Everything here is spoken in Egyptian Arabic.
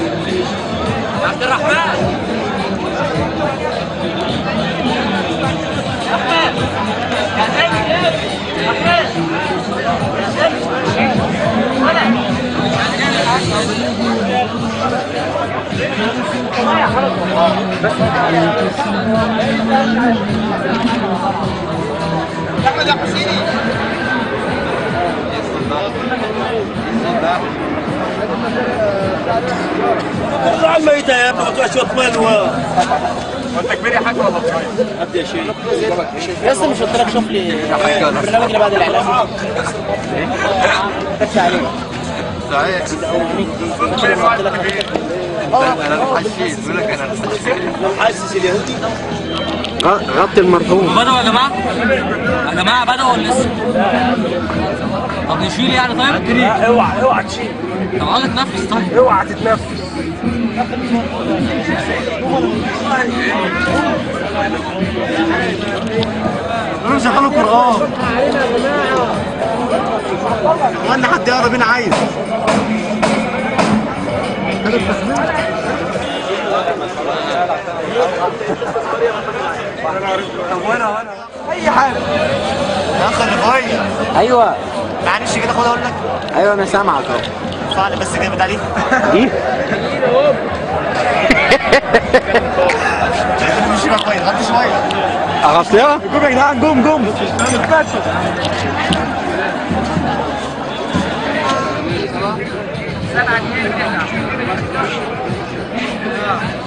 عبد الرحمن احمد يا زين احمد يا زين ولا احمد يا حسيني طلع الميتة يا ابني وتروح شوط مال و وانت كبير يا حاج ولا صغير؟ ابدا يا شيخ يا اسطى مش قلت لك شوف لي البرنامج اللي بعد الاعلان ما كانش عليه صحيح انا الحشيش بيقول لك انا الحشيش حاسس اليهودي غطي المرحوم بدأوا يا جماعة؟ يا جماعة بدأوا ولا لسه؟ طب نشيل يعني طيب؟ اوعى اوعى تشيل طب عاوز اتنفس طيب اوعى تتنفس انا مش هخلوا القران وانا حد يقرا بينا عايز اي حاجه يا اخي الغايه ايوه معلش كده خد اقول لك ايوه انا سامعك اهو ارفع بس جامد عليه ايه مش يبقى كويس غطي شويه اغطيها قوم يا جدعان قوم قوم سبعة جنيه